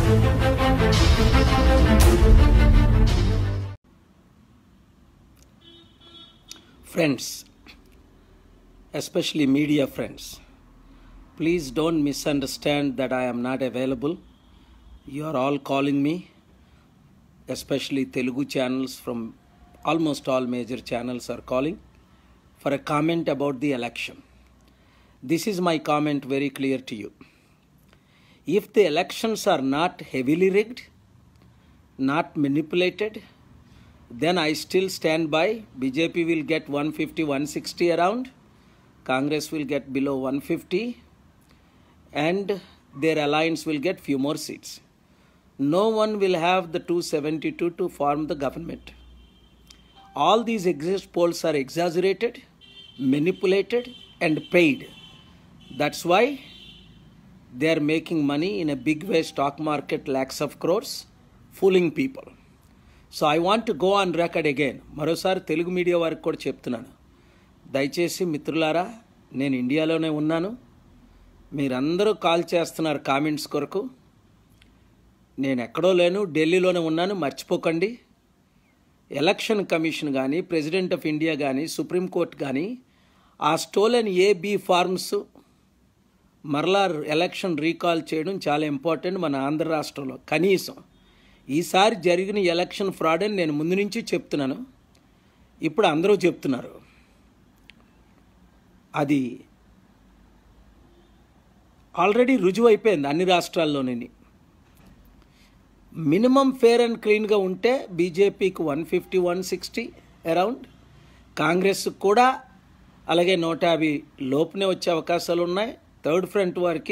Friends, especially media friends, please don't misunderstand that I am not available. You are all calling me, especially Telugu channels from almost all major channels are calling for a comment about the election. This is my comment very clear to you. If the elections are not heavily rigged, not manipulated, then I still stand by. BJP will get 150, 160 around. Congress will get below 150, and their alliance will get few more seats. No one will have the 272 to form the government. All these exit polls are exaggerated, manipulated, and paid. That's why they are making money in a big way stock market lakhs of crores fooling people so I want to go on record again మరోసారి Telugu media వారికి కూడా చెప్తున్నాను దయచేసి మిత్రులారా నేను ఇండియాలోనే ఉన్నాను మీరందరూ కాల్ చేస్తున్నారు కామెంట్స్ కొరకు నేను ఎక్కడో లేను ఢిల్లీలోనే ఉన్నాను మర్చిపోకండి ఎలక్షన్ కమిషన్ కానీ ప్రెసిడెంట్ ఆఫ్ ఇండియా కానీ సుప్రీంకోర్టు కానీ ఆ స్టోలెన్ ఏ బి ఫార్మ్స్ మరలా ఎలక్షన్ రీకాల్ చేయడం చాలా ఇంపార్టెంట్ మన ఆంధ్ర రాష్ట్రంలో కనీసం ఈసారి జరిగిన ఎలక్షన్ ఫ్రాడ్ అని నేను ముందు నుంచి చెప్తున్నాను ఇప్పుడు అందరూ చెప్తున్నారు అది ఆల్రెడీ రుజువు అయిపోయింది అన్ని రాష్ట్రాల్లోని మినిమం ఫేర్ అండ్ క్లీన్గా ఉంటే బీజేపీకి one fifty one sixty around Congress కూడా అలాగే నూట యాభై లోపునే వచ్చే అవకాశాలు ఉన్నాయి థర్డ్ ఫ్రంట్ వారికి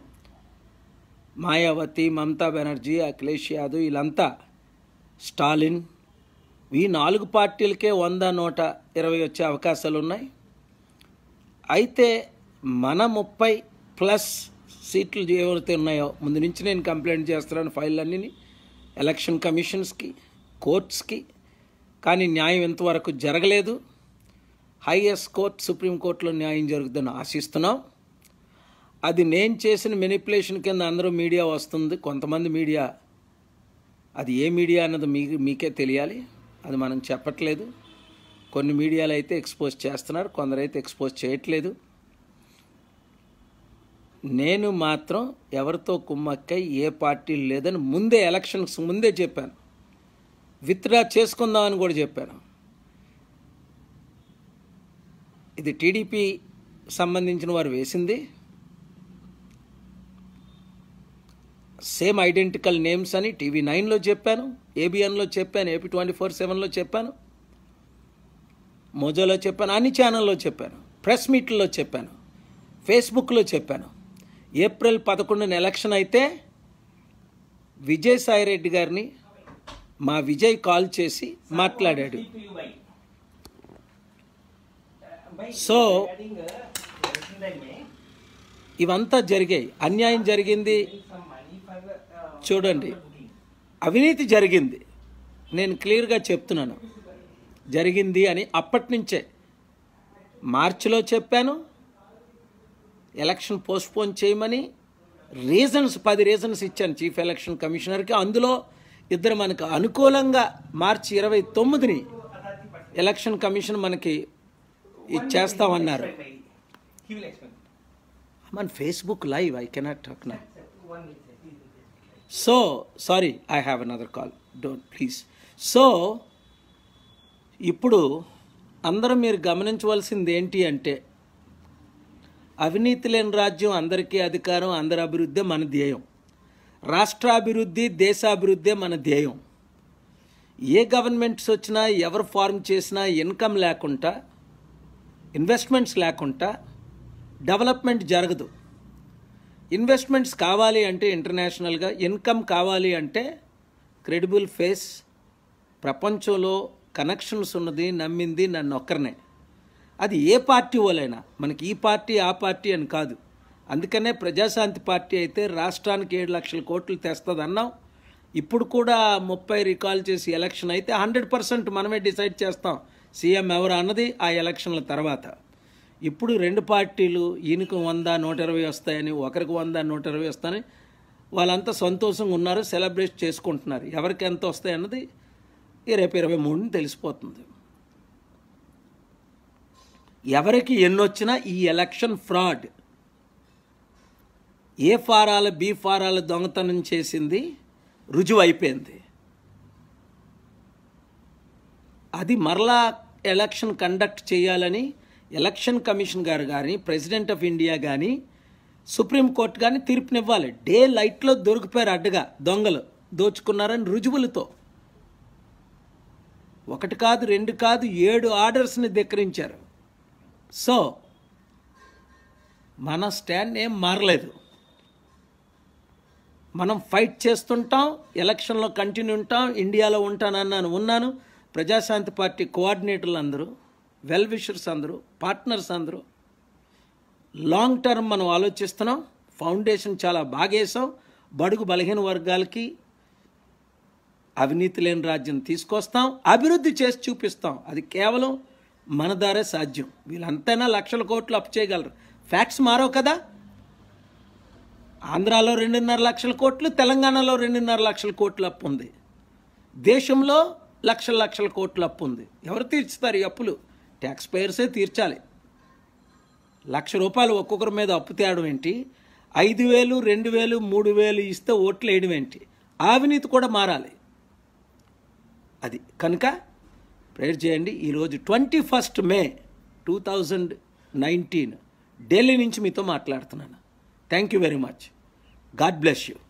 మాయావతి మమతా బెనర్జీ అఖిలేష్ యాదవ్ వీళ్ళంతా స్టాలిన్ ఈ నాలుగు పార్టీలకే వంద నూట ఇరవై వచ్చే అవకాశాలు ఉన్నాయి అయితే మన ముప్పై ప్లస్ సీట్లు ఏవైతే ఉన్నాయో ముందు నుంచి నేను కంప్లైంట్ చేస్తున్నాను ఫైళ్ళన్నీ ఎలక్షన్ కమిషన్స్కి కోర్ట్స్కి కానీ న్యాయం ఇంతవరకు జరగలేదు హైయెస్ట్ కోర్ట్ సుప్రీంకోర్టులో న్యాయం జరుగుతుందని ఆశిస్తున్నాం అది నేను చేసిన మెనిపులేషన్ కింద అందరూ మీడియా వస్తుంది కొంతమంది మీడియా అది ఏ మీడియా అన్నది మీ మీకే తెలియాలి అది మనం చెప్పట్లేదు కొన్ని మీడియాలు అయితే ఎక్స్పోజ్ చేస్తున్నారు కొందరైతే ఎక్స్పోజ్ చేయట్లేదు నేను మాత్రం ఎవరితో కుమ్మక్కై ఏ పార్టీ లేదని ముందే ఎలక్షన్స్ ముందే చెప్పాను విత్డ్రా చేసుకుందామని కూడా చెప్పాను ఇది టీడీపీ సంబంధించిన వారు వేసింది సేమ్ ఐడెంటికల్ నేమ్స్ అని టీవీ నైన్లో చెప్పాను ఏబిఎన్లో చెప్పాను ఏపీ ట్వంటీ ఫోర్ సెవెన్లో చెప్పాను మోజోలో చెప్పాను అన్ని ఛానల్లో చెప్పాను ప్రెస్ మీట్లో చెప్పాను ఫేస్బుక్లో చెప్పాను ఏప్రిల్ పదకొండున ఎలక్షన్ అయితే విజయసాయి రెడ్డి గారిని మా విజయ్ కాల్ చేసి మాట్లాడాడు సో ఇవంతా జరిగాయి అన్యాయం జరిగింది చూడండి అవినీతి జరిగింది నేను క్లియర్గా చెప్తున్నాను జరిగింది అని అప్పటి నుంచే మార్చిలో చెప్పాను ఎలక్షన్ పోస్ట్పోన్ చేయమని రీజన్స్ పది రీజన్స్ ఇచ్చాను చీఫ్ ఎలక్షన్ కమిషనర్కి అందులో ఇద్దరు మనకు అనుకూలంగా మార్చి ఇరవై తొమ్మిదిని ఎలక్షన్ కమిషన్ మనకి ఇది చేస్తామన్నారు మన Facebook live I cannot talk నా so sorry I have another call don't please so ఇప్పుడు అందరూ మీరు గమనించవలసింది ఏంటి అంటే అవినీతి లేని రాజ్యం అందరికీ అధికారం అందరి అభివృద్ధి మన ధ్యేయం రాష్ట్రాభివృద్ధి దేశాభివృద్ధి మన ధ్యేయం ఏ గవర్నమెంట్స్ వచ్చినా ఎవరు ఫార్మ్ చేసినా ఇన్కమ్ లేకుండా ఇన్వెస్ట్మెంట్స్ లేకుండా డెవలప్మెంట్ జరగదు ఇన్వెస్ట్మెంట్స్ కావాలి అంటే ఇంటర్నేషనల్గా ఇన్కమ్ కావాలి అంటే క్రెడిబుల్ ఫేస్ ప్రపంచంలో కనెక్షన్స్ ఉన్నది నమ్మింది నన్ను ఒక్కరినే అది ఏ పార్టీ వాళ్ళైనా మనకి ఈ పార్టీ ఆ పార్టీ అని కాదు అందుకనే ప్రజాశాంతి పార్టీ అయితే రాష్ట్రానికి ఏడు లక్షల కోట్లు తెస్తుంది అన్నాం ఇప్పుడు కూడా ముప్పై రికాల్ చేసి ఎలక్షన్ అయితే హండ్రెడ్ పర్సెంట్ మనమే డిసైడ్ చేస్తాం సీఎం ఎవరు అన్నది ఆ ఎలక్షన్ల తర్వాత ఇప్పుడు రెండు పార్టీలు ఈయనకు వంద నూట ఇరవై వస్తాయని ఒకరికి వంద నూట ఇరవై వస్తాయని వాళ్ళంతా సంతోషంగా ఉన్నారు సెలబ్రేట్ చేసుకుంటున్నారు ఎవరికి ఎంత వస్తాయి అన్నది ఈ రేపు ఇరవై మూడుని తెలిసిపోతుంది ఎవరికి ఎన్నొచ్చినా ఈ ఎలక్షన్ ఫ్రాడ్ ఏ ఫారాల బి ఫారాల దొంగతనం చేసింది రుజువు అయిపోయింది అది మరలా ఎలక్షన్ కండక్ట్ చేయాలని ఎలక్షన్ కమిషన్ గారు కానీ ప్రెసిడెంట్ ఆఫ్ ఇండియా కానీ సుప్రీంకోర్టు కానీ తీర్పునివ్వాలి డే లైట్లో దొరికిపోయారు అడ్డగా దొంగలు దోచుకున్నారని రుజువులతో ఒకటి కాదు రెండు కాదు ఏడు ఆర్డర్స్ని ధిక్కరించారు సో మన స్టాండ్ ఏం మారలేదు మనం ఫైట్ చేస్తుంటాం ఎలక్షన్లో కంటిన్యూ ఉంటాం ఇండియాలో ఉంటానన్నాను ఉన్నాను ప్రజాశాంతి పార్టీ కోఆర్డినేటర్లు అందరూ వెల్ విషర్స్ అందరూ పార్ట్నర్స్ అందరూ లాంగ్ టర్మ్ మనం ఆలోచిస్తున్నాం ఫౌండేషన్ చాలా బాగేసాం బడుగు బలహీన వర్గాలకి అవినీతి లేని రాజ్యం తీసుకొస్తాం అభివృద్ధి చేసి చూపిస్తాం అది కేవలం మన దారే సాధ్యం వీళ్ళంతైనా లక్షల కోట్లు అప్పు చేయగలరు ఫ్యాక్ట్స్ మారవు కదా ఆంధ్రాలో రెండున్నర లక్షల కోట్లు తెలంగాణలో రెండున్నర లక్షల కోట్ల అప్పు ఉంది దేశంలో లక్షల లక్షల కోట్ల అప్పు ఉంది ఎవరు తీర్చుతారు ఈ అప్పులు ట్యాక్స్ పేయర్సే తీర్చాలి లక్ష రూపాయలు ఒక్కొక్కరి మీద అప్పు తేయడం ఏంటి ఐదు వేలు రెండు వేలు మూడు వేలు ఇస్తే ఓట్లు వేయడం ఏంటి అవినీతి కూడా మారాలి అది కనుక ప్రేయర్ చేయండి ఈరోజు twenty first May two thousand nineteen Delhi నుంచి మీతో మాట్లాడుతున్నాను thank you very much God bless you